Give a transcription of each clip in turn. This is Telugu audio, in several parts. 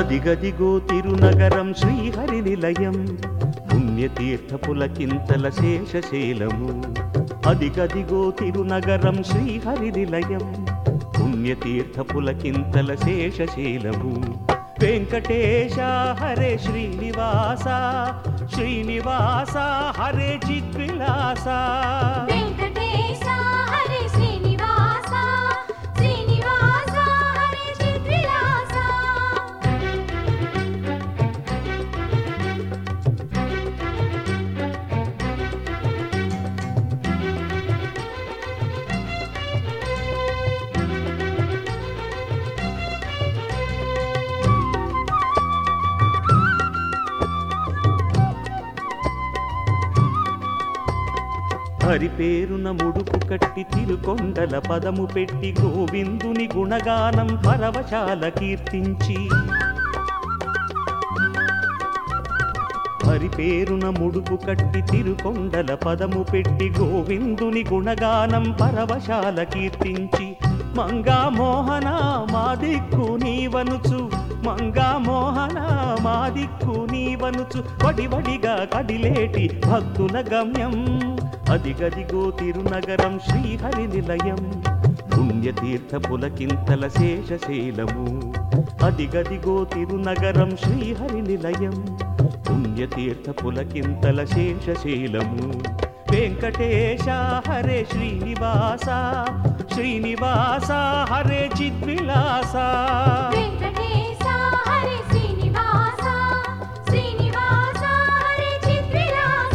అదిగదిగో తిరునగరం శ్రీహరి నిలయం పుణ్యతీర్థపులకింతల శేషశీలము అదిగదిగో తిరునగరం శ్రీహరి నిలయం పుణ్యతీర్థపులకింతల శేషశీలము వెంకటేశ హరే శ్రీనివాస శ్రీనివాస హరే చిద్విలాస వెంకటేశ హరి శ్రీనివాస శ్రీనివాస హరి చిద్విలాస హరి పేరున ముడుపు కట్టి తిరుకొండల పదము పెట్టి గోవిందుని గుణగానం పరవశాల కీర్తించి హరి పేరున ముడుపు కట్టి తిరుకొండల పదము పెట్టి గోవిందుని గుణగానం పరవశాల కీర్తించి మంగా మోహన మా దిక్కు నీవనుచు మంగా మోహన మా దిక్కు నీవనుచు వడివడిగా కడిలేటి భక్తుల గమ్యం అదిగదిగో తిరునగరం శ్రీహరి నిలయం పుణ్యతీర్థ పులకింతల శేషశీలము అదిగదిగో తిరునగరం శ్రీహరి నిలయం పుణ్యతీర్థ పులకింతల శేషశీలము వెంకటేశ హరే శ్రీనివాస శ్రీనివాస హరే చిద్విలాస వెంకటేశ హరి శ్రీనివాస శ్రీనివాస హరి చిద్విలాస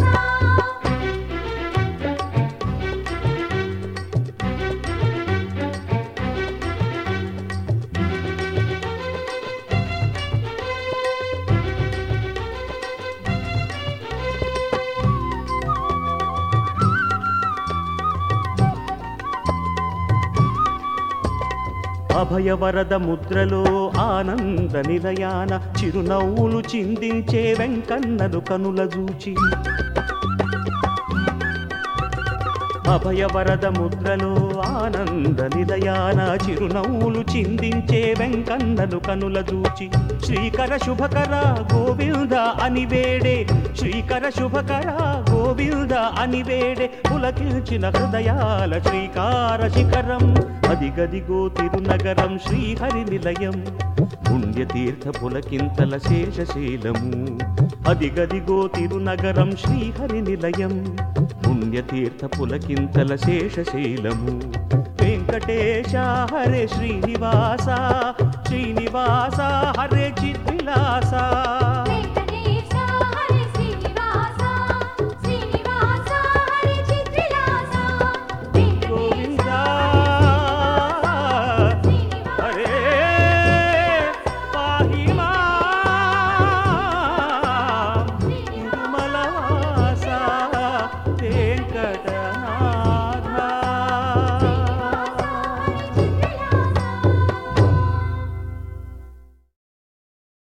అభయవరద ముద్రలో ఆనంద నిలయాన చిరునవ్వులు చిందించే వెంకన్నను కనుల చూచి అభయవరద ముద్రలో ఆనంద నిలయాన చిరునవ్వులు చిందించే వెంకన్నను కనుల చూచి శ్రీకర శుభకర గోవింద అని వేడే శ్రీకర శుభకర గోవింద అని వేడే పులకిల్చిన హృదయాల శ్రీకార శిఖరం అదిగదిగో తిరునగరం శ్రీహరి నిలయం పుణ్యతీర్థ పులకింతల శేషశీలము అదిగదిగో తిరునగరం శ్రీహరి నిలయం పుణ్యతీర్థ పులకింతల శేషశీలము వెంకటేశ హరే శ్రీనివాస శ్రీనివాస హరే చిద్విలాస